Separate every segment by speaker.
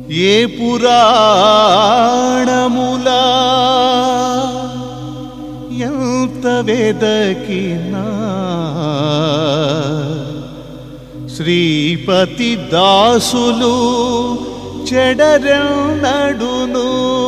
Speaker 1: ఏ పురాణములా ఎంత వెదకినా శ్రీపతి దాసులు చెడరెన్నడును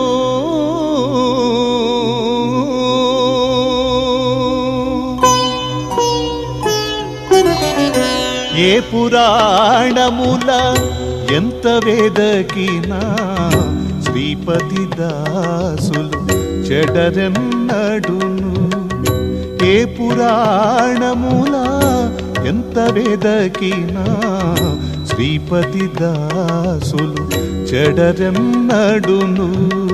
Speaker 1: ఏ పురాణముల ఎంత వేదకినా శ్రీపతి దాసులు చెడరెన్నడును ఏ పురాణముల ఎంత వేదకినా శ్రీపతి దాసులు చెడరెన్నడును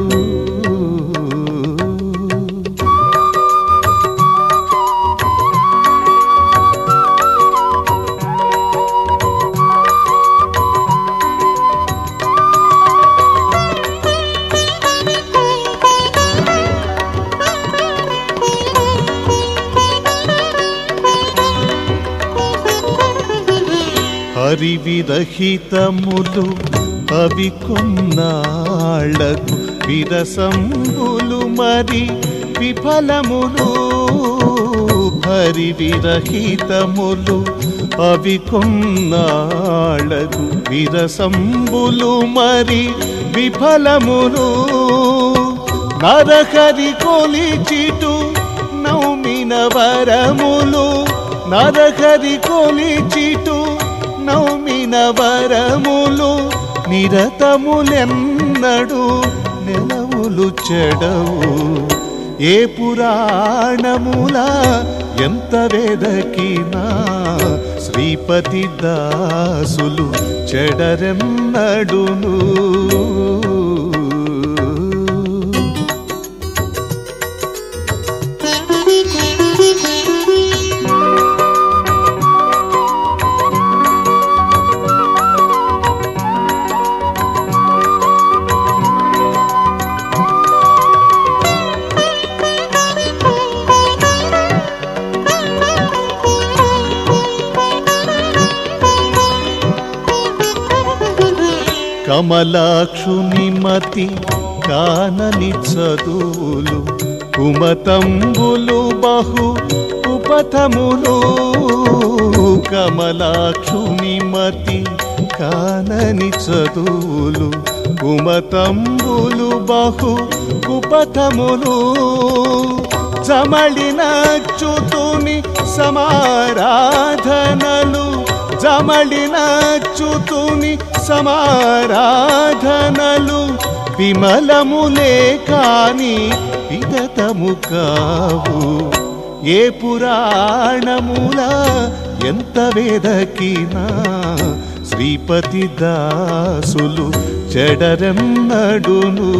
Speaker 1: హరివిరహితములు అవి కొన్నాళ్లకు విరసంబులు మరి విఫలములు హరివిరహితములు అవి కొన్నాళ్లకు విరసంబులు మరి విఫలములు నరహరి కొలిచిటు నౌమిన వరములు నరహరి కొలిచిటు నౌమిన వరములు నిరతములెన్నడు నెలవులు చెడవు ఏ పురాణముల ఎంత వేదకినా శ్రీపతి దాసులు చెడరెన్నడును కమలాక్షుని మతి కానని చదువులు కుమతంబులు బహు ఉపథములు కమలాక్షుని మతి కానని చదువులు కుమతంబులు బహు ఉపథములు జమళినచ్చుతుని సమారాధనలు జమళినచ్చుతుని సమారాధనలు విమలములే కాని విగతము కావు ఏ పురాణముల ఎంత వేదకినా శ్రీపతి దాసులు చెడరెన్నడును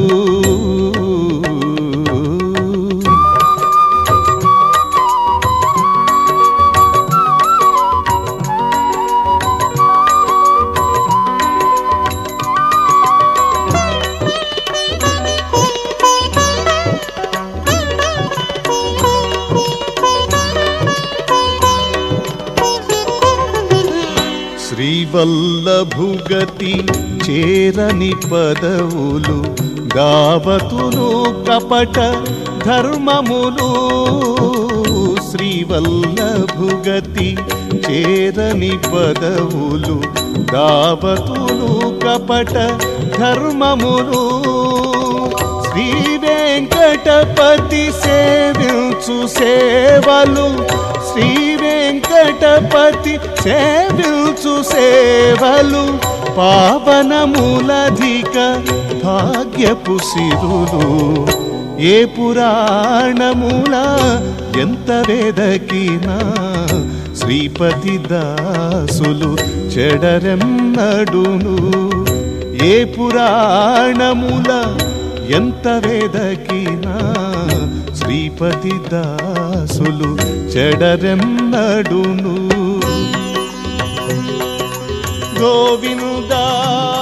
Speaker 1: శ్రీవల్లభుగతి చేరని పదవులు గావతులు కపట ధర్మములు శ్రీవల్లభుగతి చేరని పదవులు గావతులు కపట ధర్మములు శ్రీ వెంకటపతి సేవించు సేవలు శ్రీ వెంకటపతి సేవించు సేవలు పావనములధిక భాగ్యపు సిరులు ఏ పురాణముల ఎంత వేదకినా శ్రీపతి దాసులు చెడరెన్నడును ఏ పురాణముల ఎంత వేదకినా శ్రీపతి దాసులు చెడరెన్నడును గోవిందా